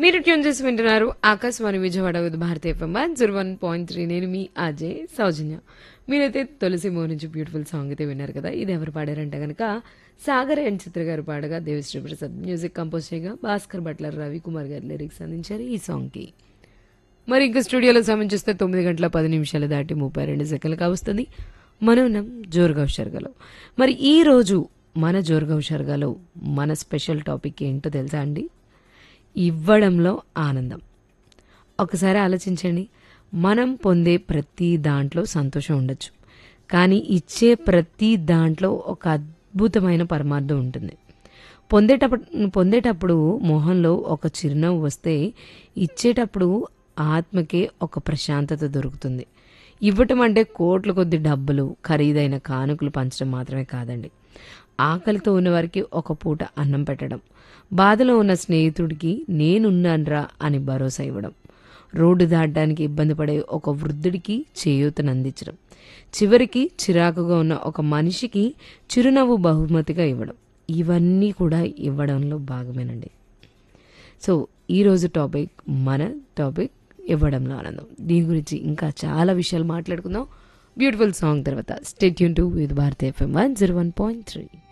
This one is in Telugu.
మీరు ట్యూన్ చేసి వింటున్నారు Akashvani Vijayawada with Bharatiya FM one zero one point three నేను మీ అజయ్ సౌజన్య మీరైతే తులసి మో నుంచి బ్యూటిఫుల్ సాంగ్ అయితే విన్నారు కదా ఇది ఎవరు పాడారంటే కనుక సాగర్ అండ్ చిత్ర గారు పాడగా దేవిశ్రీ ప్రసాద్ మ్యూజిక్ కంపోజ్ చేయగా భాస్కర్ బట్లర్ రవి కుమార్ గారు లిరిక్స్ అందించారు ఈ సాంగ్కి మరి ఇంకా స్టూడియోలో సమయం చూస్తే తొమ్మిది గంటల పది నిమిషాలు దాటి ముప్పై రెండు సెకండ్లు కావస్తుంది మనం ఉన్నాం జోరుగా షర్గలో మరి ఈ రోజు మన జోరుగా షర్గలో మన స్పెషల్ టాపిక్ ఏంటో తెలుసా అండి ఇవ్వడంలో ఆనందం ఒకసారి ఆలోచించండి మనం పొందే ప్రతి దాంట్లో సంతోషం ఉండొచ్చు కానీ ఇచ్చే ప్రతి దాంట్లో ఒక అద్భుతమైన పరమార్థం ఉంటుంది పొందేటప్పుడు పొందేటప్పుడు మొహంలో ఒక చిరునవ్వు వస్తే ఇచ్చేటప్పుడు ఆత్మకే ఒక ప్రశాంతత దొరుకుతుంది ఇవ్వటం అంటే కోట్ల కొద్ది డబ్బులు ఖరీదైన కానుకలు పంచడం మాత్రమే కాదండి ఆకలితో ఉన్నవారికి ఒక పూట అన్నం పెట్టడం బాధలో ఉన్న స్నేహితుడికి నేనున్నాన్రా అని భరోసా ఇవ్వడం రోడ్డు దాటడానికి ఇబ్బంది పడే ఒక వృద్ధుడికి చేయూతను అందించడం చివరికి చిరాకుగా ఉన్న ఒక మనిషికి చిరునవ్వు బహుమతిగా ఇవ్వడం ఇవన్నీ కూడా ఇవ్వడంలో భాగమేనండి సో ఈరోజు టాపిక్ మన టాపిక్ ఇవ్వడంలో ఆనందం దీని గురించి ఇంకా చాలా విషయాలు మాట్లాడుకుందాం బ్యూటిఫుల్ సాంగ్ తర్వాత stay tuned to with Bharati FM one zero one point three